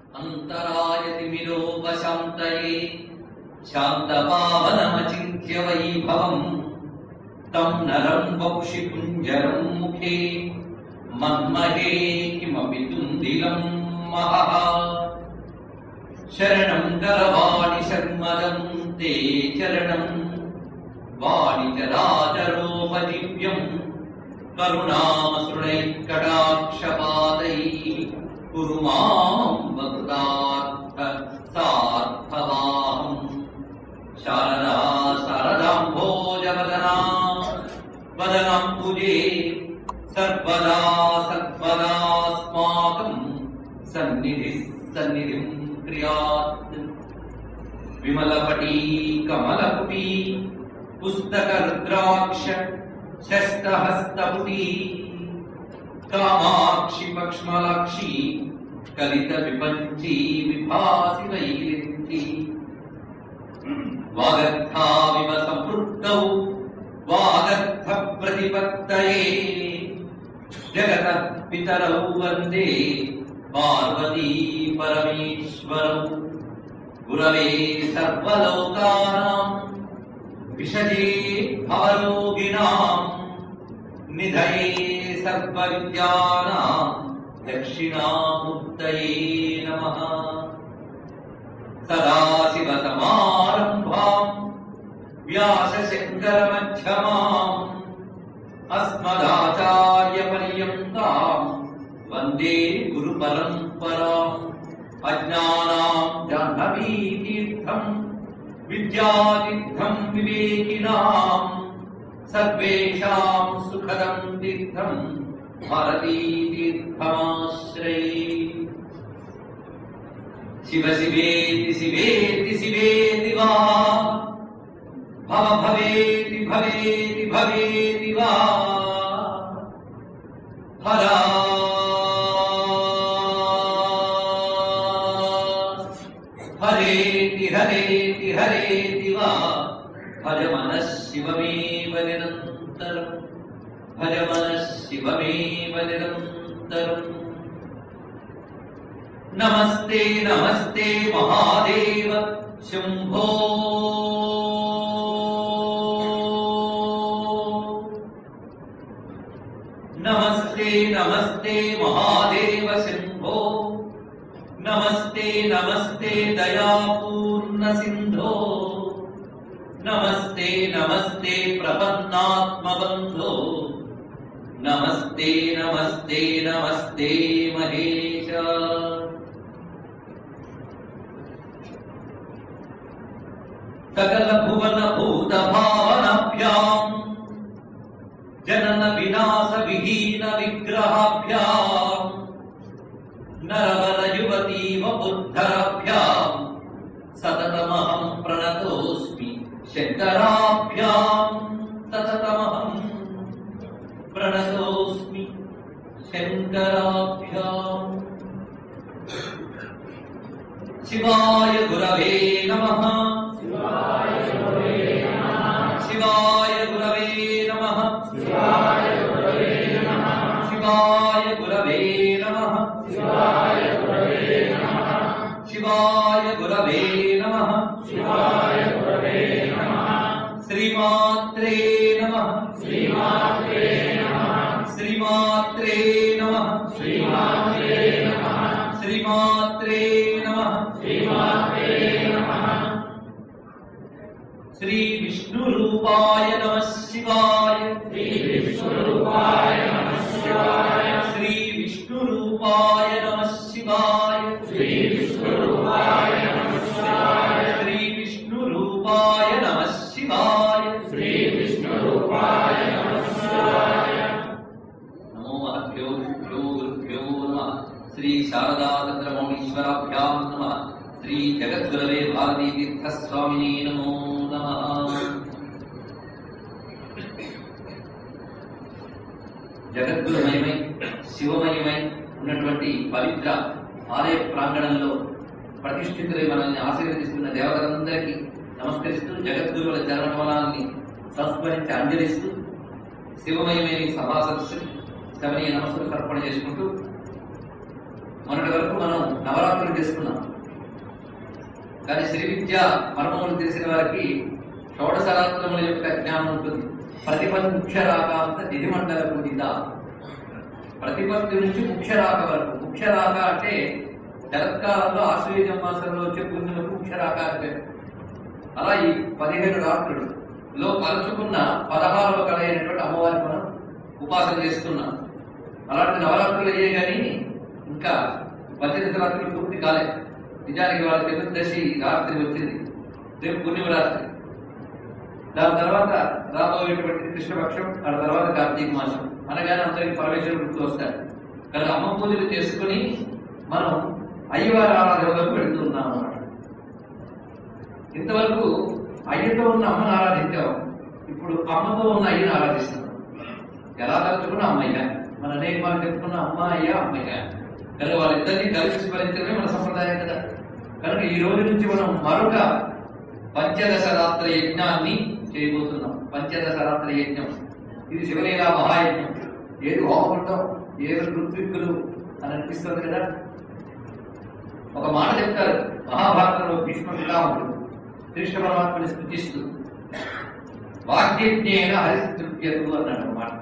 అంతరాయతిమిరోపశాంతయే శాంతపావనమచింత్య వైభవం తం నరం వపుషి కుంజరం ముఖే మన్మహే కిమపి తుందిలం మహః శరణం గరవాణి శర్మదం తే చరణం వాణి చరాచరోపదివ్యం కరుణామసృణైకటాక్షపాదై కురు మాం వకృతార్థ సార్థవాహం శారదా శారదాంభోజవదనా వదనాంబుజే సర్వదా సర్వదాస్మాకం సన్నిధి సన్నిధిం క్రియాత్ విమలపటీ కమలపుటీ పుస్తక రుద్రాక్ష శస్తహస్తపుటీ కామాక్షి పక్ష్మలాక్షి కలిత విపంచీ విభాసి వైరించి వాగర్థావివ సంపృక్తౌ వాగర్థ ప్రతిపత్తయే జగత పితరౌ వందే పార్వతీ పరమేశ్వరౌ గురవే సర్వలోకానాం విషజే భవరోగిణాం నిధయే సర్వవిద్యానాం దక్షిణామూర్తయే నమః సదాశివసమారంభాం వ్యాసశంకరమధ్యమాం అస్మదాచార్యపర్యంతాం వందే గురుపరంపరాం అజ్ఞానాం జాహ్నవీతీర్థం విద్యాతీర్థం వివేకినాం సర్వేషాం సుఖదం తీర్థం భారతీతీర్థమాశ్రయే శివ శివేతి శివేతి శివేతి వా భవ భవేతి భవేతి భవేతి వా హరా హరేతి హరేతి హరేతి వా భజ మనః శివమేవ నిరంతరం భజ మనః శివమేవ నిరంతరం నమస్తే నమస్తే మహాదేవ శంభో నమస్తే నమస్తే మహాదేవ శంభో నమస్తే నమస్తే దయాపూర్ణ సింధో నమస్తే నమస్తే ప్రపన్నాత్మబంధో నమస్తే నమస్తే నమస్తే మహేశ సకల భువన భూత భావనాభ్యాం జనన వినాశ విహీన విగ్రహాభ్యాం నరవర యువతీవ బుద్ధరాభ్యాం సతతమహం ప్రణతోస్మి శంకరాభ్యాం సతతమహం ప్రణతోస్మి శంకరాభ్యాం శివాయ గురవే నమః శివాయ గురవే నమః శివాయ గురవే నమః శివాయ గురవే నమః శ్రీమాత్రే నమః శ్రీమాత్రే నమః శ్రీమాత్రే నమః శ్రీ విష్ణు రూపాయ నమ శివాయ శ్రీ విష్ణు రూపాయ నమ శివాయ శ్రీ విష్ణు రూపాయ నమ శివాయ శ్రీ విష్ణు రూపాయ నమ శివాయ శ్రీ విష్ణు రూపాయ నమ శివాయ శ్రీ విష్ణు రూపాయ నమ శివాయ నమో మహభ్యో గురుభ్యో గురుభ్యో నమః శ్రీ శారదా చంద్రమౌళీశ్వరాభ్యాం నమః శ్రీ జగద్గురవే భారతీ తీర్థస్వామినే నమో నమః జగద్గురుమయమై శివమయమై ఉన్నటువంటి పవిత్ర ఆలయ ప్రాంగణంలో ప్రతిష్ఠితులై మనల్ని ఆశీర్వదిస్తున్న దేవతలందరికీ నమస్కరిస్తూ జగద్గురువుల చరణకమలాన్ని సంస్మరించి అంజలిస్తూ శివమయమైన ఈ సభా సదస్సుని శవనీయ నమస్సులు సమర్పణ చేసుకుంటూ మొన్నటి వరకు మనం నవరాత్రులు చేసుకున్నాం కానీ శ్రీ విద్య మర్మములు తెలిసిన వారికి షోడశరాత్రముల యొక్క జ్ఞానం ఉంటుంది ప్రతిపది ముఖ్య రాకాంత నిధిమండల పూజిత ప్రతిపత్తి నుంచి ముఖ్య రాక వరకు ముఖ్య రాక అంటే శరత్కాలంలో ఆశ్వయుజ మాసంలో వచ్చే పుణ్యులకు ముఖ్య రాక అని పేరు అలా ఈ పదిహేను రాత్రులు లో కలుచుకున్న పదహారవ కళ అయినటువంటి అమ్మవారిని మనం ఉపాసన చేస్తున్నాం అలాంటి నవరాత్రులు అయ్యే కానీ ఇంకా పద్దెనిమిది రాత్రులు పూర్తి కాలే నిజానికి వాళ్ళ చతుర్దశి రాత్రి వచ్చింది రేపు పుణ్యమ రాత్రి దాని తర్వాత రాబోయేటువంటి కృష్ణపక్షం ఆ తర్వాత కార్తీక మాసం అనగానే అందరికి పరమేశ్వరుడు గుర్తు వస్తాడు కనుక అమ్మ పూజలు చేసుకుని మనం అయ్యవారి ఆరాధనలోకి వెళుతున్నాం అన్నమాట ఇంతవరకు అయ్యతో ఉన్న అమ్మను ఆరాధించాం ఇప్పుడు అమ్మతో ఉన్న అయ్యను ఆరాధిస్తున్నాం ఎలా తలుచుకున్న అమ్మయ్య మన అనేక మనం చెప్పుకున్న అమ్మ అయ్య అమ్మయ్య కనుక వాళ్ళిద్దరినీ కలిసి స్మరించడమే మన సంప్రదాయం కదా కనుక ఈ రోజు నుంచి మనం మరొక పంచదశ రాత్ర యజ్ఞాన్ని చేయబోతున్నాం పంచదశ రాత్ర యజ్ఞం ఇది శివలీలా మహాయజ్ఞం ఏది హోమకుండం ఏది ఋత్విక్కులు అని అనిపిస్తుంది కదా ఒక మాట చెప్తారు మహాభారతంలో భీష్మ పితామహుడు కృష్ణ పరమాత్మని స్థుతిస్తూ వాక్యజ్ఞేన హరిస్తృప్యతు అన్నాడు అన్నమాట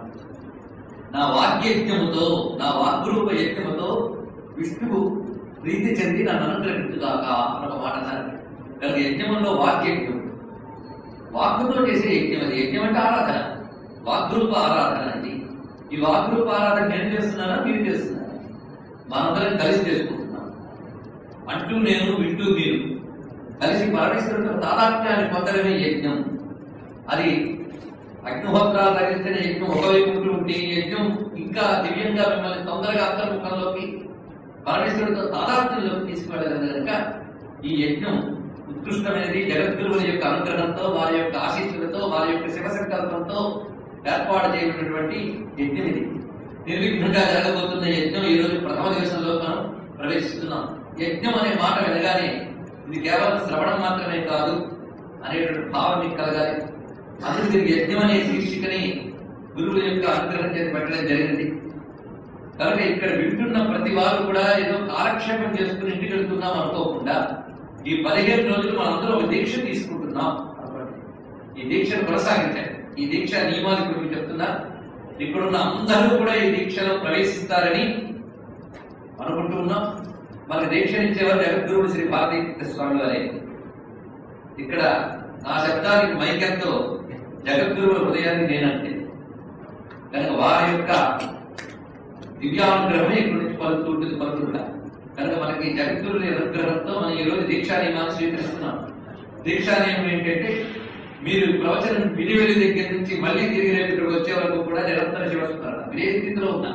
నా వాక్యజ్ఞముతో నా వాగ్రూప యజ్ఞముతో విష్ణువు ప్రీతి చెంది నన్ను అనుగ్రహించుగాక అని ఒక మాట అన్నారు కనుక యజ్ఞంలో వాక్యజ్ఞం వాక్కుతో చేసే యజ్ఞం అది యజ్ఞం అంటే ఆరాధన వాగ్రూప ఆరాధన అండి ఈ వాగ్రూప ఆరాధన నేను చేస్తున్నానా మీరు చేస్తున్నారా మనందరం కలిసి చేసుకుంటున్నాం అంటూ నేను వింటూ మీరు కలిసి మరణిస్తున్న తాదాత్మ్యాన్ని పొందడమే యజ్ఞం అది అగ్నిహోత్రాలు తగ్గించిన యజ్ఞం ఒకవైపు ఉంటూ ఉంటే ఈ యజ్ఞం ఇంకా దివ్యంగా మిమ్మల్ని తొందరగా అంతర్ముఖంలోకి పరమేశ్వరుడితో తాదాత్మ్యంలోకి తీసుకువెళ్ళగలదు కనుక ఈ యజ్ఞం ఉత్కృష్టమైనది జగద్గురువుల యొక్క అనుగ్రహంతో వారి యొక్క ఆశీస్సులతో వారి యొక్క శివ సంకల్పంతో ఏర్పాటు చేయబడినటువంటి యజ్ఞం ఇది నిర్విఘ్నంగా జరగబోతున్న యజ్ఞం ఈ రోజు ప్రథమ దివసంలో మనం ప్రవేశిస్తున్నాం యజ్ఞం అనే మాట వినగానే ఇది కేవలం శ్రవణం మాత్రమే కాదు అనేటువంటి భావం మీకు కలగాలి అందుకు దీనికి యజ్ఞం అనే శీర్షికని గురువుల యొక్క అనుగ్రహం చేసి పెట్టడం జరిగింది కనుక ఇక్కడ వింటున్న ప్రతి వారు కూడా ఏదో కాలక్షేపం చేసుకుని ఇంటికి వెళ్తున్నాం అనుకోకుండా ఈ పదిహేను రోజులు మనందరం ఒక దీక్ష తీసుకుంటున్నాం అనుకోండి. ఈ దీక్షను కొనసాగించండి ఈ దీక్ష నియమాలు ఇప్పుడు మీకు చెప్తున్నా ఇక్కడున్న అందరూ కూడా ఈ దీక్షలో ప్రవేశిస్తారని అనుకుంటూ ఉన్నాం మనకు దీక్షనిచ్చేవారు జగద్గురువుడు శ్రీ భారతీ స్వామి వారే ఇక్కడ నా శబ్దానికి మైకంతో జగద్గురువుల హృదయాన్ని నేనంటే కనుక వారి యొక్క దివ్యానుగ్రహమే ఇక్కడి నుంచి పలుకుతూ ఉంటుంది పలుకుతుంటా కనుక మనకి జగద్గురుల అనుగ్రహంతో మనం ఈ రోజు దీక్షా నియమాన్ని స్వీకరిస్తున్నాం దీక్షా నియమం ఏంటంటే మీరు ప్రవచనం విని వెళ్ళి దగ్గర నుంచి మళ్ళీ తిరిగి రేపు ఇక్కడికి వచ్చే వరకు కూడా నిరంతర శివస్మరణ ఇదే స్థితిలో ఉన్నా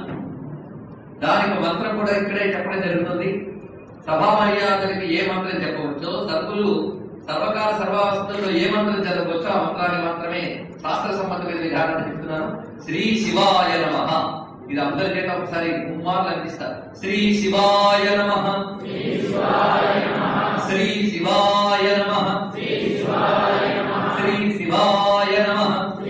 దానికి మంత్రం కూడా ఇక్కడే చెప్పడం జరుగుతుంది సభా మర్యాదలకి ఏ మంత్రం చెప్పవచ్చో సర్వులు సర్వకాల సర్వావస్థల్లో ఏ మంత్రం చదవచ్చో ఆ మంత్రాన్ని మాత్రమే శాస్త్ర సంబంధమైన విధానాన్ని చెప్తున్నాను శ్రీ శివాయ నమ ఇది అందరి చేత ఒకసారి ముమ్మార్లు అనిపిస్తారు శ్రీ శివాయ నమ శ్రీ శివాయ నమ శ్రీ శివాయ నమ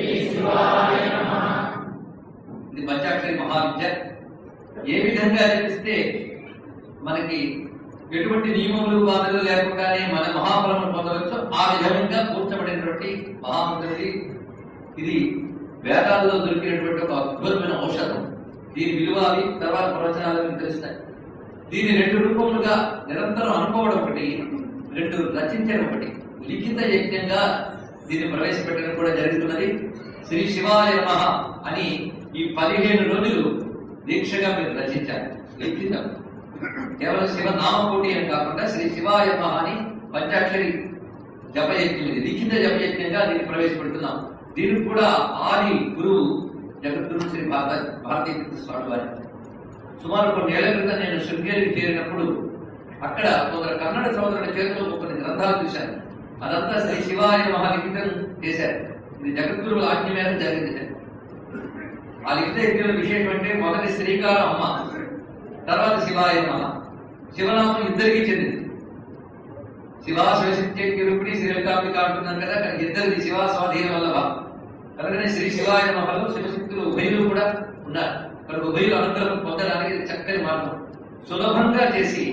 ఇది పంచాక్షరి మహావిద్య ఏ విధంగా జపిస్తే మనకి ఎటువంటి నియమములు బాధలు లేకుండానే మన మహాఫలములు పొందవచ్చో ఆ విధంగా కూర్చబడినటువంటి మహామంత్రి ఇది వేదాల్లో దొరికినటువంటి ఒక అద్భుతమైన ఔషధం దీని విలువ అవి తర్వాత ప్రవచనాలు మీకు తెలుస్తాయి దీన్ని రెండు రూపములుగా నిరంతరం అనుకోవడం ఒకటి రెండు రచించడం ఒకటి లిఖిత యజ్ఞంగా దీన్ని ప్రవేశపెట్టడం కూడా జరుగుతున్నది శ్రీ శివాయ నమ అని ఈ పదిహేను రోజులు దీక్షగా మీరు రచించారు లిఖితం కేవలం శివ నామకోటి అని కాకుండా శ్రీ శివాయ నమః అని పంచాక్షరి జపయజ్ఞం ఇది లిఖిత జపయజ్ఞంగా దీన్ని ప్రవేశపెడుతున్నాం దీనికి కూడా ఆది గురువు జగద్గురు శ్రీ భారత భారతీయ తీర్థ స్వామి వారి సుమారు కొన్నేళ్ల క్రితం నేను శృంగేరికి చేరినప్పుడు అక్కడ కొందరు కన్నడ సోదరుల చేతిలో కొన్ని గ్రంథాలు చూశాను అదంతా శ్రీ శివాయ మహాలిఖితం చేశారు ఇది జగద్గురువుల ఆజ్ఞ మేరకు జరిగింది ఆ లిఖిత యజ్ఞంలో విశేషం అంటే మొదటి శ్రీకారం అమ్మ తర్వాత శివాయ నమ శివనామం ఇద్దరికి చెందింది శివా శివశక్తి రూపిణి శ్రీ లలితాంబిక అంటున్నాను కదా కానీ ఇద్దరిది శివా స్వాధీన వల్లభ కనుకనే శ్రీ శివాయ నమలో శివశక్తులు ఉభయులు కూడా ఉన్నారు కనుక ఉభయులు అనుగ్రహం పొందడానికి ఇది చక్కని మార్గం సులభంగా చేసి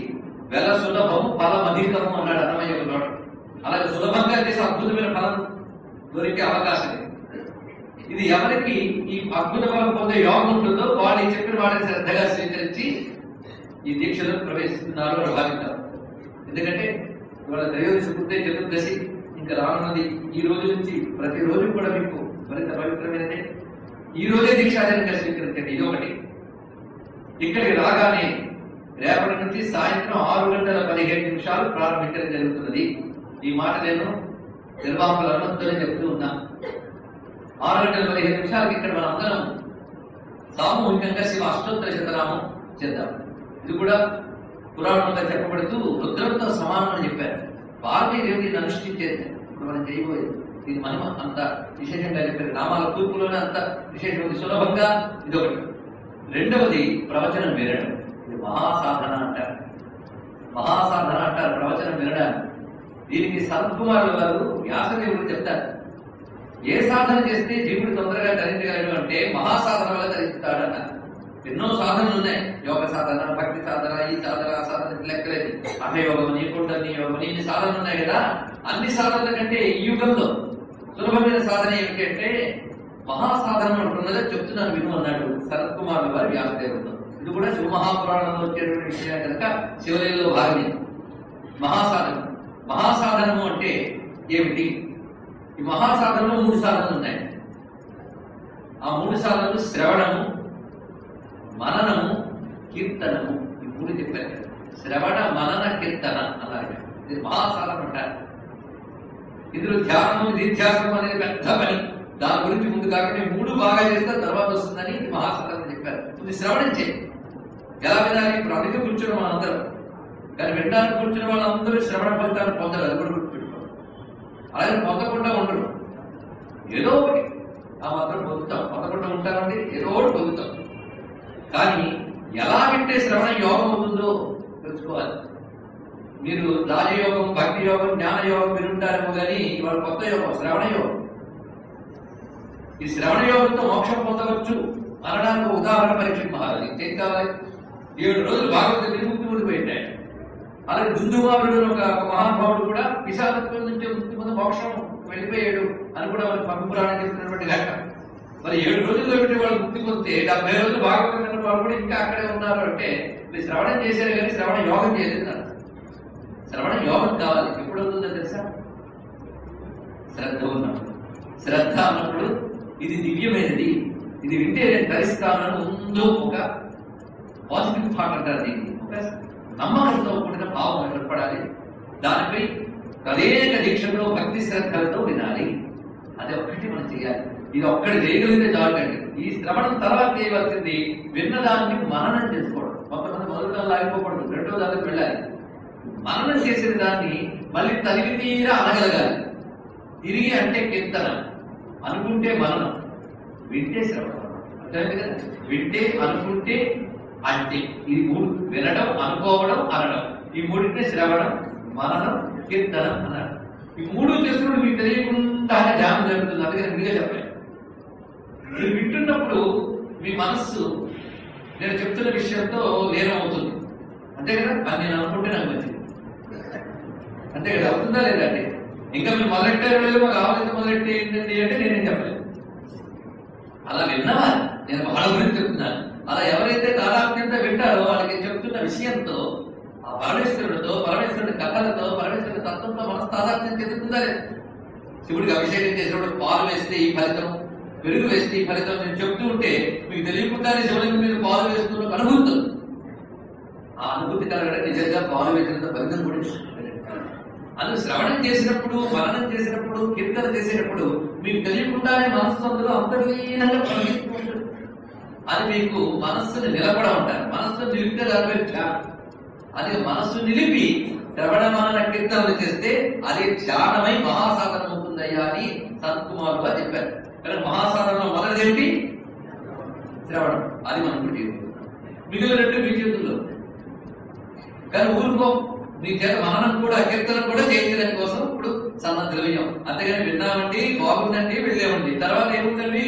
వెల సులభము ఫలం అధికము అన్నాడు అన్నమయ్య ఒక చోట అలాగే సులభంగా చేసే అద్భుతమైన ఫలం దొరికే అవకాశం ఉంది. ఇది ఎవరికి ఈ అద్భుత ఫలం పొందే యోగం ఉంటుందో వాళ్ళు ఈ చెప్పిన వాడిని శ్రద్ధగా స్వీకరించి ఈ దీక్షలో ప్రవేశిస్తున్నారు అని భావిస్తారు ఎందుకంటే ఇవాళ త్రయోదశి పుట్టే చతుర్దశి ఇంకా రానున్నది ఈ రోజు నుంచి ప్రతిరోజు కూడా మీకు మరింత పవిత్రమైనదే ఈ రోజే దీక్షాధనంగా స్వీకరించండి ఇది ఒకటి ఇక్కడికి రాగానే రేపటి నుంచి సాయంత్రం ఆరు గంటల పదిహేడు నిమిషాలు ప్రారంభించడం జరుగుతున్నది ఈ మాట నేను నిర్వాహకుల అనుమతితోనే చెప్తూ ఉన్నా ఆరు గంటల పదిహేను నిమిషాలకి ఇక్కడ మనం అందరం సామూహికంగా శివ అష్టోత్తర శతనామం చేద్దాం ఇది కూడా పురాణంలో చెప్పబడుతూ రుద్రంతో సమానం అని చెప్పారు పార్వతీదేవిని అనుష్ఠించేది ఇప్పుడు మనం చేయబోయేది ఇది మహిమ అంత విశేషంగా చెప్పారు నామాల తూర్పులోనే అంత విశేషం సులభంగా ఇది ఒకటి రెండవది ప్రవచనం వినడం ఇది మహాసాధన అంటారు మహాసాధన అంటారు ప్రవచనం వినడానికి దీనికి సనత్కుమారుల వారు వ్యాసదేవుడు చెప్తారు ఏ సాధన చేస్తే జీవుడు తొందరగా తరించగలడు అంటే మహాసాధన వల్ల తరిస్తాడన్న ఎన్నో సాధనలు ఉన్నాయి యోగ సాధన భక్తి సాధన ఈ సాధన ఆ సాధన లెక్కలేదు అహ యోగం నీ కుండని యోగం ఇన్ని సాధనలు ఉన్నాయి కదా అన్ని సాధనల కంటే ఈ యుగంలో సులభమైన సాధన ఏమిటి అంటే మహాసాధన ఉంటున్నదో చెప్తున్నాను విను అన్నాడు శరత్ కుమార్ వారి వ్యాసదేవుడు ఇది కూడా శివమహాపురాణంలో వచ్చేటువంటి విషయం కనుక శివలీలలో భాగమే మహాసాధన మహాసాధనము అంటే ఏమిటి ఈ మహాసాధనలో మూడు సాధనలు ఉన్నాయి ఆ మూడు సాధనలు శ్రవణము మననము కీర్తనము ఈ మూడు చెప్పారు శ్రవణ మనన కీర్తన అన్నారు ఇది మహాసాధన అంటారు ఇందులో ధ్యానము నిధ్యాసనం అనేది పెద్ద పని దాని గురించి ముందు కాకుండా ఈ మూడు బాగా చేస్తే తర్వాత వస్తుందని ఇది మహాసాధన చెప్పారు ఇది శ్రవణం చేయి ఎలా వినాలి ఇప్పుడు అందుకే కూర్చున్న మనందరం కానీ వినడానికి కూర్చున్న వాళ్ళందరూ శ్రవణ ఫలితాన్ని పొందరు అది కూడా గుర్తుపెట్టుకోవాలి అలాగే పొందకుండా ఉండరు ఏదో ఒకటి ఆ మాత్రం పొందుతాం పొందకుండా ఉంటారండి ఏదో ఒకటి పొందుతాం కానీ ఎలా వింటే శ్రవణ యోగం అవుతుందో తెలుసుకోవాలి మీరు రాజయోగం భక్తి యోగం జ్ఞాన యోగం వినుంటారేమో కానీ ఇవాళ కొత్త యోగం శ్రవణ యోగం ఈ శ్రవణ యోగంతో మోక్షం పొందవచ్చు అనడానికి ఒక ఉదాహరణ పరీక్ష మహారాజు ఏం కావాలి ఏడు రోజులు భాగవత విముక్తి ఉండిపోయింటాయి అలాగే దుందుమారుడు అని ఒక ఒక మహానుభావుడు కూడా పిశాతత్వం నుంచి ముక్తి పొంది మోక్షం వెళ్ళిపోయాడు అని కూడా మనకి పంపి పురాణం చెప్తున్నటువంటి లెక్క మరి ఏడు రోజుల్లో పెట్టి వాళ్ళు ముక్తి పొందితే డెబ్బై రోజులు భాగవతం విన్న వాళ్ళు కూడా ఇంకా అక్కడే ఉన్నారు అంటే మీరు శ్రవణం చేశారు కానీ శ్రవణ యోగం చేయలేదు అన్నారు. శ్రవణ యోగం కావాలి ఎప్పుడు అవుతుందో తెలుసా శ్రద్ధ ఉన్నప్పుడు శ్రద్ధ అన్నప్పుడు ఇది దివ్యమైనది ఇది వింటే నేను ధరిస్తానని ముందు ఒక పాజిటివ్ థాట్ అంటారు దీన్ని ఒక నమ్మకంతో కూడిన భావం ఏర్పడాలి దానిపై తదేక దీక్షలో భక్తి శ్రద్ధలతో వినాలి అది ఒక్కటి మనం చేయాలి ఇది ఒక్కటి చేయగలిగితే చాలండి ఈ శ్రవణం తర్వాత చేయవలసింది విన్నదాన్ని మననం చేసుకోవడం కొంతమంది మొదటి లాగిపోకూడదు రెండో దానికి వెళ్ళాలి మననం చేసిన దాన్ని మళ్ళీ తనివి తీరా అనగలగాలి తిరిగి అంటే కీర్తన అనుకుంటే మననం వింటే శ్రవణం అర్థమైంది కదా వింటే అనుకుంటే అంటే ఇది మూడు వినడం అనుకోవడం అనడం ఈ మూడింటిని శ్రవణం మననం కీర్తనం అన్నాడు ఈ మూడు చేస్తున్నప్పుడు మీకు తెలియకుండా ధ్యానం జరుగుతుంది అందుకే నేను మీరే చెప్పాను మీరు వింటున్నప్పుడు మీ మనస్సు నేను చెప్తున్న విషయంతో లీనమవుతుంది అంతే కదా అది నేను అనుకుంటే నాకు మంచిది అంతే కదా అవుతుందా లేదా అండి ఇంకా మీరు మొదలెట్టారు లేదు మాకు ఆలోచన మొదలెట్టి ఏంటండి అంటే నేనేం చెప్పలేదు అలా విన్నవారు నేను వాళ్ళ గురించి చెప్తున్నాను అలా ఎవరైతే తాదాత్మ్యంతో వింటారో వాళ్ళకి చెప్తున్న విషయంతో ఆ పరమేశ్వరుడితో పరమేశ్వరుడి కథలతో పరమేశ్వరుడి తత్వంతో మనసు తాదాత్మ్యం చెందుతుందా లేదా? శివుడికి అభిషేకం చేసినప్పుడు పాలు వేస్తే ఈ ఫలితం పెరుగు వేస్తే ఈ ఫలితం నేను చెప్తూ ఉంటే మీకు తెలియకుండానే శివలింగం మీద పాలు వేస్తున్న అనుభూతి ఆ అనుభూతి కలగడం నిజంగా పాలు వేసినంత ఫలితం కూడా ఇస్తుంది. అది శ్రవణం చేసినప్పుడు మననం చేసినప్పుడు కీర్తన చేసేటప్పుడు మీకు తెలియకుండానే మనస్సు అందులో అంతర్లీనంగా ప్రవహిస్తూ ఉంటుంది అది మీకు మనస్సుని నిలబడ ఉంటారు మనస్సు నిలిపితే దాని పేరు ధ్యానం అది మనస్సు నిలిపి శ్రవణ మనన కీర్తనలు చేస్తే అది ధ్యానమై మహాసాధనం అవుతుందయ్యా అని సత్కుమారు గారు చెప్పారు కానీ మహాసాధనలో మొదటిదేంటి శ్రవణం అది మనం ఇప్పుడు మిగిలినట్టు మీ చేతుల్లో కానీ ఊరుకో మీ చేత మననం కూడా కీర్తనం కూడా చేయించడం కోసం ఇప్పుడు సన్నద్ధమయ్యాం అంతేగాని విన్నామండి బాగుందండి వెళ్ళామండి తర్వాత ఏముందండి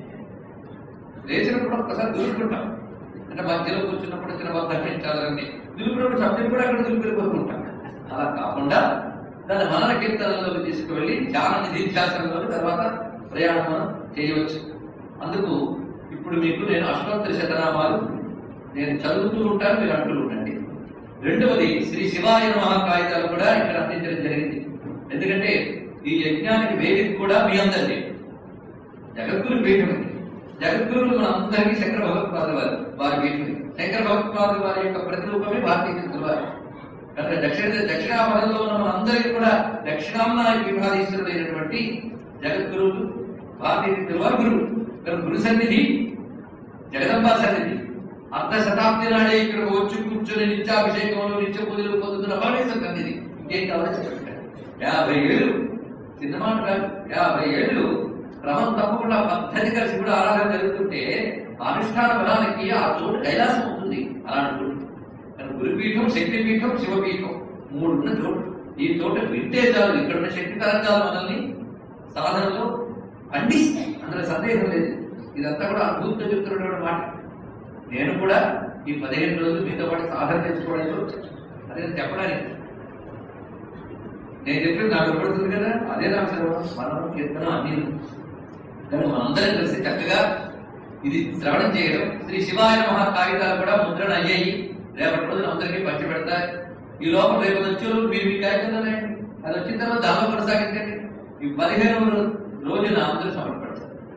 లేచినప్పుడు ఒక్కసారి దూరుకుంటాం అంటే మధ్యలో కూర్చున్నప్పుడు చిన్న బద్దకం చదవండి దులిపినప్పుడు శబ్దం కూడా అక్కడ దులిపిపోతుంటాం అలా కాకుండా దాన్ని మనన కీర్తనలోకి తీసుకువెళ్ళి ధ్యాన నిధిధ్యాసనంలో తర్వాత ప్రయాణం మనం చేయవచ్చు అందుకు ఇప్పుడు మీకు నేను అష్టోత్తర శతనామాలు నేను చదువుతూ ఉంటాను మీరు అంటూ ఉండండి రెండవది శ్రీ శివాయ నమః కాగితాలు కూడా ఇక్కడ అందించడం జరిగింది ఎందుకంటే ఈ యజ్ఞానికి వేదిక కూడా మీ అందరిది జగద్గురు పీఠం ఇది. జగద్గురువులు మన అందరికీ శంకర భగవత్పాద వారు వారి పీఠం ఇది. శంకర భగవత్పాద వారి యొక్క ప్రతిరూపమే భారతీయ తీర్థుల వారు కనుక దక్షిణ దక్షిణాపదంలో ఉన్న మనందరికీ కూడా దక్షిణాంనాయ పీఠాధీశ్వరుడైనటువంటి జగద్గురువులు భారతీయ తీర్థుల వారు గురువు కనుక గురు సన్నిధి జగదంబా సన్నిధి అర్ధ శతాబ్ది నాడే ఇక్కడ వచ్చి కూర్చొని నిత్యాభిషేకంలో నిత్య పూజలు పొందుతున్న పరమేశ్వర సన్నిధి ఇంకేం కావాలో చెప్పండి యాభై ఏళ్ళు చిన్న మాట కాదు యాభై ఏళ్ళు క్రమం తప్పకుండా పద్ధతిగా శివుడు ఆరాధన జరుగుతుంటే అనుష్ఠాన బలానికి ఆ చోటు కైలాసం అవుతుంది అలా అనుకుంటుంది కానీ గురుపీఠం శక్తిపీఠం శివపీఠం మూడు ఉన్న చోటు ఈ చోట వింటే చాలు ఇక్కడ ఉన్న శక్తి తరంగాలు మనల్ని సాధనలో పండిస్తాయి అందులో సందేహం లేదు ఇదంతా కూడా అనుభూతితో చెప్తున్నటువంటి మాట నేను కూడా ఈ పదిహేను రోజులు మీతో పాటు సాధన తెచ్చుకోవడంలో అదే చెప్పడానికి నేను చెప్పేది నాకు వినపడుతుంది కదా అదే నాకు శ్రవణం మనం కీర్తనం అన్ని కానీ మనందరం కలిసి చక్కగా ఇది శ్రవణం చేయడం శ్రీ శివాయ మహా కాగితాలు కూడా ముద్రణ అయ్యాయి రేపటి రోజున అందరికీ పంచి పెడతాయి ఈ లోపల రేపు వచ్చే రోజు మీరు మీ కాగితంలో రాయండి అది వచ్చిన తర్వాత దానిలో కొనసాగించండి ఈ పదిహేను రోజున అందరూ సమర్పడతారు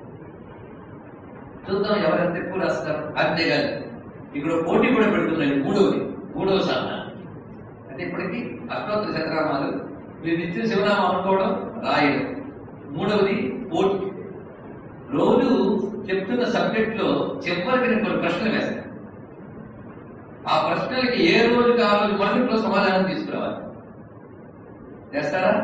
చూద్దాం ఎవరెంత ఎక్కువ రాస్తారు అంతేగాని ఇక్కడ పోటీ కూడా పెడుతున్నాయి మూడవది మూడవ సాధన అంటే ఇప్పటికి అష్టోత్తర శతనామాలు మీరు నిత్యం శివనామం అనుకోవడం రాయడం మూడవది పోటీ రోజు చెప్తున్న సబ్జెక్ట్ లో చివరికి నేను కొన్ని ప్రశ్నలు వేస్తాను ఆ ప్రశ్నలకి ఏ రోజుకి ఆ రోజు మరుసట్లో సమాధానం తీసుకురావాలి చేస్తారా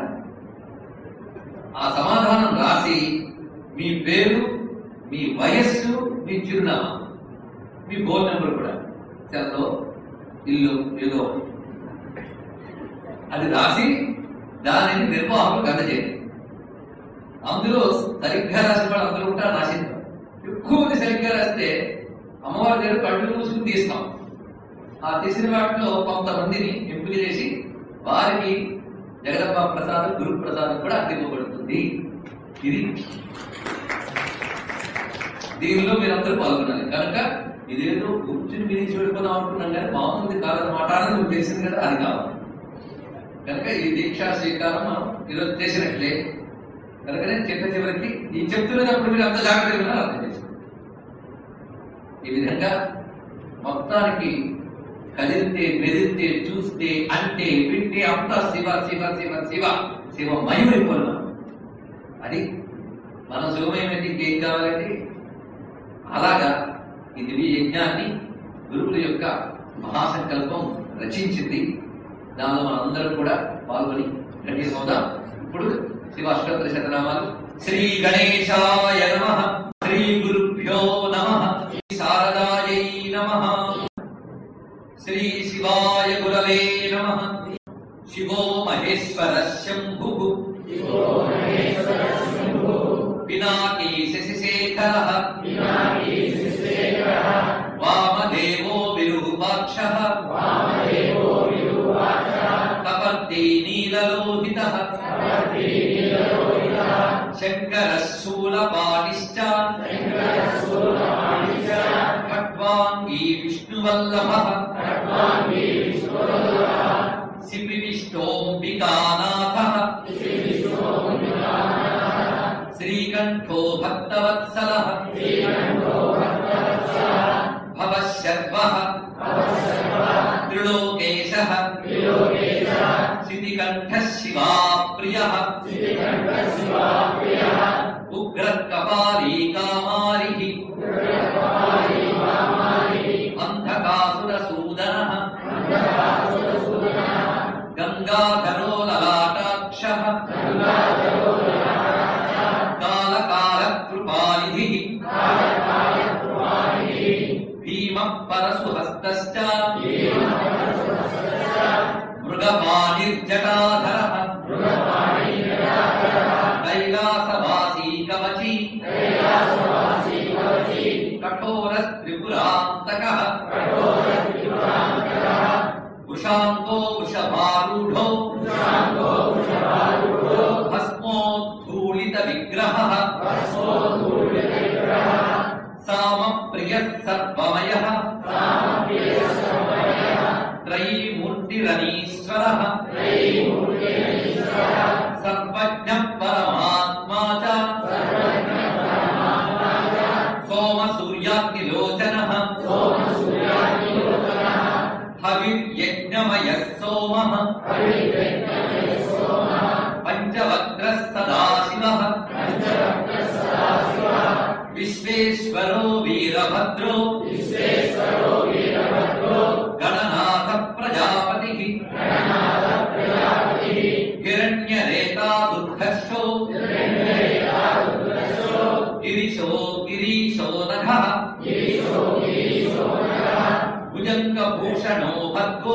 ఆ సమాధానం రాసి మీ పేరు మీ వయస్సు మీ చిరునామా మీ ఫోన్ నెంబర్ కూడా చెల్లో ఇల్లు ఏదో ఒకటి. అది రాసి దానిని నిర్వాహకులకు అందజేయండి అందులో సరిగ్గా రాసిన వాళ్ళు అందరూ ఉంటారు నాశిద్దాం ఎక్కువ మంది సరిగ్గా రాస్తే అమ్మవారి దగ్గర కళ్ళు మూసుకుని తీస్తాం ఆ తీసిన వాటిలో కొంతమందిని ఎంపిక చేసి వారికి జగదమ్మ ప్రసాదం గురు ప్రసాదం కూడా అందివ్వబడుతుంది ఇది దీనిలో మీరందరూ పాల్గొనాలి కనుక ఇదేదో కూర్చుని విని చూడిపోదాం అనుకున్నాం కానీ మామూలుది కాదన్నమాట అని మీకు తెలిసింది కదా అది కావాలి కనుక ఈ దీక్షా స్వీకారం మనం ఈరోజు చేసినట్లే కనుకనే చిట్ట చివరికి ఈ చెప్తున్నప్పుడు మీరు అంత జాగ్రత్తగా అర్థం చేసుకోండి ఈ విధంగా మొత్తానికి కదిలితే మెదిలితే చూస్తే అంటే వింటే అంతా శివ శివ శివ శివ శివ మయమైపోయినా అది మన శివమయమైతే ఇంకేం కావాలండి అలాగా ఈ దివ్య యజ్ఞాన్ని గురువుల యొక్క మహాసంకల్పం రచించింది దానిలో మనందరం కూడా పాల్గొని గట్టిగా పోదాం ఇప్పుడు శివ అష్టోత్తర శతనామాలు శ్రీ గణేశాయ నమ శ్రీ గురుభ్యో నమ శారదాయై నమ శ్రీ శివాయ గురవే నమ శివో మహేశ్వర శంభు పినాకీ శశిశేఖర వామదేవో విరూపాక్ష తపర్తి నీలలోహిత శంకర శూలపాణిశ్చ ఖట్వాంగీ విష్ణువల్లభ శిపి విష్ణోంబికానాథ శ్రీకంఠో భక్తవత్సల భవశర్వ త్రిలోకేశ శితికంఠ శివా ప్రియ ఉగ్రకపాలీ కామారి అంధకాసుర సూదన గంగాధరో లలాటాక్ష కాలకాల కృపానిధి భీమ పరశు హస్త మృగపాణిర్జటాధర కైలాసవాసీ కవచి కఠోర త్రిపురాంతక వృషాంగో వృషభారూఢో భస్మోద్ధూళిత విగ్రహ సామ ప్రియ సర్వమయ త్రైమూర్తిరనీశ్వర సర్వజ్ఞ పరమాత్మా చ సోమ సూర్యాగ్నిలోచన హవిర్యజ్ఞమయ సోమ పంచవక్ర సదాశివ విశ్వేశ్వరో వీరభద్రో గణనాథ ప్రజాపతి హిరణ్యరేతా దుర్ధర్షో గిరిశో గిరీశో నఖ భుజంగభూషణో భర్గో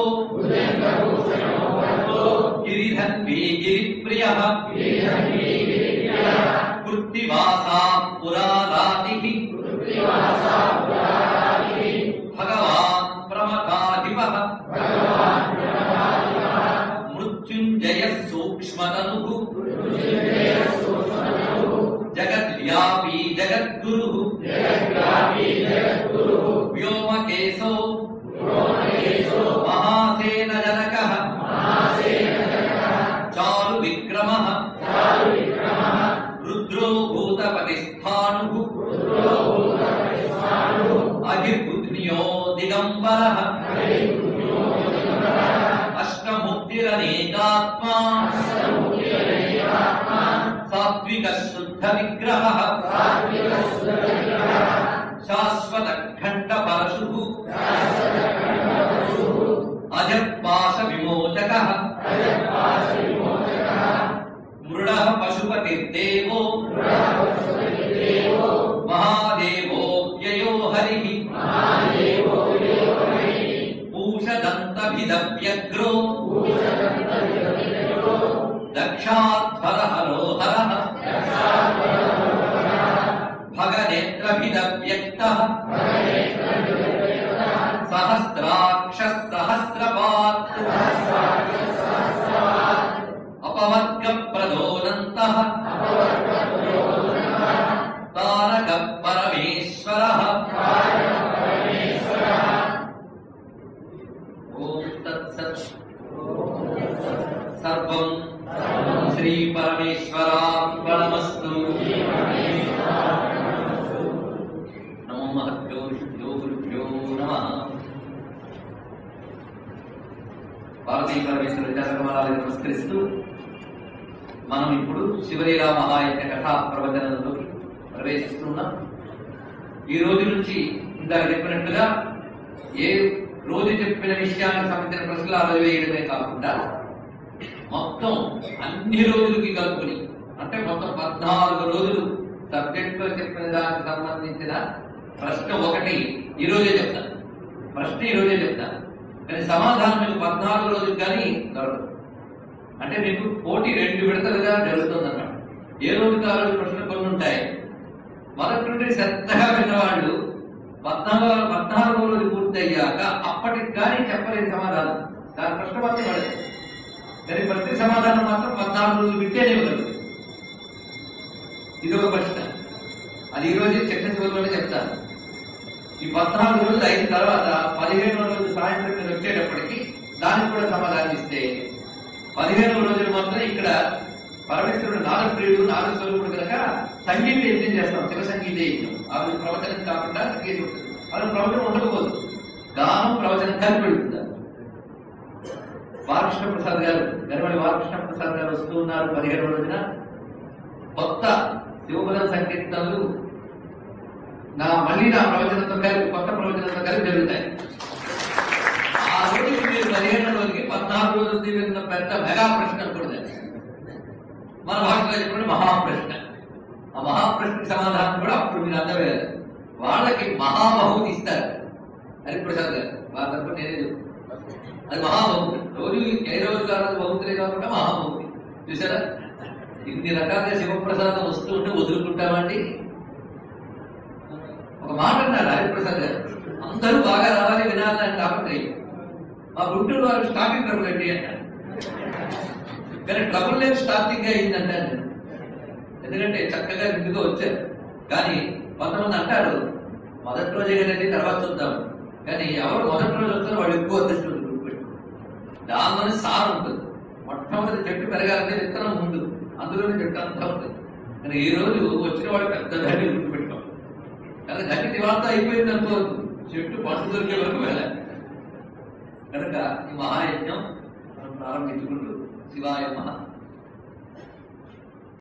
గిరిధన్వీ గిరిప్రియ కృత్తివాసా పురారాతి భగవాన్ ప్రమదాధిప మృత్యుంజయ సూక్ష్మతను జగద్వ్యాపీ జగద్గురు వ్యోమకేశో మహాసేన జనక చారు విక్రమ రుద్రో భూతపతిస్థాను అధిబుద్ధ్నియో దిగంబర అష్టముక్తిరనేకాత్మా సాత్విక శుద్ధ విగ్రహ శాశ్వత ఖండ పరశు అజపాశ విమోచక మృడ పశుపతిర్దేవో మహాదేవోऽవ్యయో హరి పూషదంతభిదవ్యగ్రో దక్షాధ్వర హరోహర భగనేత్రభిదవ్యక్త సహస్రాక్ష సహస్రపాత్ అపవర్గ ప్రదోనంత తారక పరమేశ్వర ఓం తత్సత్ సర్వం శ్రీ పరమేశ్వరార్పణమస్తు నమో మహద్భ్యో ఋషిభ్యో గురుభ్యో నమః భారతీయ పరమేశ్వర విద్యాసంగమాలను నమస్కరిస్తూ మనం ఇప్పుడు శివలీలా మహాయజ్ఞ కథా ప్రవచనంలోకి ప్రవేశిస్తున్నాం ఈ రోజు నుంచి ఇందాక చెప్పినట్టుగా ఏ రోజు చెప్పిన విషయానికి సంబంధించిన ప్రశ్నలు ఆ రోజు వేయడమే కాకుండా మొత్తం అన్ని రోజులకి కలుపుకుని అంటే మొత్తం పద్నాలుగు రోజులు సబ్జెక్ట్ లో చెప్పిన దానికి సంబంధించిన ప్రశ్న ఒకటి ఈ రోజే చెప్తాను ప్రశ్న ఈ రోజే చెప్తాను కానీ సమాధానం మీకు పద్నాలుగు రోజులు కానీ దొరకదు అంటే మీకు పోటీ రెండు విడతలుగా జరుగుతుంది అన్నమాట ఏ రోజుకి ఆ రోజు ప్రశ్నలు కొన్ని ఉంటాయి మొదటి నుండి శ్రద్ధగా విన్నవాళ్ళు పద్నాలుగు పద్నాలుగో రోజు పూర్తయ్యాక అప్పటికి కానీ చెప్పలేని సమాధానం దాని ప్రశ్న మాత్రం పడదు కానీ ప్రతి సమాధానం మాత్రం పద్నాలుగు రోజులు వింటేనే ఇవ్వగలరు ఇది ఒక ప్రశ్న అది ఈ రోజు చట్ట చివరిలోనే చెప్తాను ఈ పద్నాలుగు రోజులు అయిన తర్వాత పదిహేనవ రోజు సాయంత్రం మీరు వచ్చేటప్పటికి దానికి కూడా సమాధానం ఇస్తే పదిహేనవ రోజులు మాత్రం ఇక్కడ పరమేశ్వరుడు నాగప్రియుడు నాగస్వరూపుడు కనుక సంగీత యజ్ఞం చేస్తాం శివ సంగీత యజ్ఞం ఆ రోజు ప్రవచనం కాకుండా సంగీతం ఉంటుంది అది ప్రవచనం ఉండకపోదు గానం ప్రవచనం కలిపి పెడుతుంది బాలకృష్ణ ప్రసాద్ గారు గర్వడి బాలకృష్ణ ప్రసాద్ గారు వస్తూ ఉన్నారు పదిహేను రోజున కొత్త శివబలం సంకీర్తనలు నా మళ్ళీ నా ప్రవచనంతో కలిపి కొత్త ప్రవచనంతో కలిపి జరుగుతాయి ఆ రోజు మీరు పదిహేను రోజుకి పద్నాలుగు రోజులు తీరిన పెద్ద మెగా ప్రశ్న కూడా మన భాషలో చెప్పిన మహాప్రశ్న ఆ మహాప్రశ్నకి సమాధానం కూడా అప్పుడు మీరు అందవేయాలి వాళ్ళకి మహాబహుతి ఇస్తారు హరిప్రసాద్ గారు వాళ్ళ తరపున నేనే చెప్తాను అది మహాబహుతి రోజు ఏ రోజు కాదు బహుతులే కాకుండా మహాబహుతి చూసారా ఇన్ని రకాలుగా శివప్రసాదం వస్తూ ఉంటే వదులుకుంటామండి ఒక మాట అన్నారు హరిప్రసాద్ గారు అందరూ బాగా రావాలి వినాలని తాపత్రయం మా గుంటూరు వారు స్టార్టింగ్ ట్రబుల్ ఏంటి అంటారు కానీ ట్రబుల్ లేదు స్టార్టింగ్ అయిందంటారు నేను ఎందుకంటే చక్కగా నిండుగా వచ్చారు కానీ కొంతమంది అంటారు మొదటి రోజే కదండి తర్వాత చూద్దాం కానీ ఎవరు మొదటి రోజు వస్తారో వాళ్ళు ఎక్కువ అదృష్టం గుర్తుపెట్టు దానిలోనే సారం ఉంటుంది మొట్టమొదటి చెట్టు పెరగాలంటే విత్తనం ముందు అందులోనే చెట్టు అంతా ఉంటుంది కానీ ఈ రోజు వచ్చిన వాడు పెద్ద గడ్డి గుర్తుపెట్టుకోం కానీ గడ్డి నివాళత అయిపోయింది అనుకోవద్దు చెట్టు పండు దొరికే వరకు వెళ్ళాలి కనుక ఈ మహాయజ్ఞం మనం ప్రారంభించుకుంటూ శివాయ మహా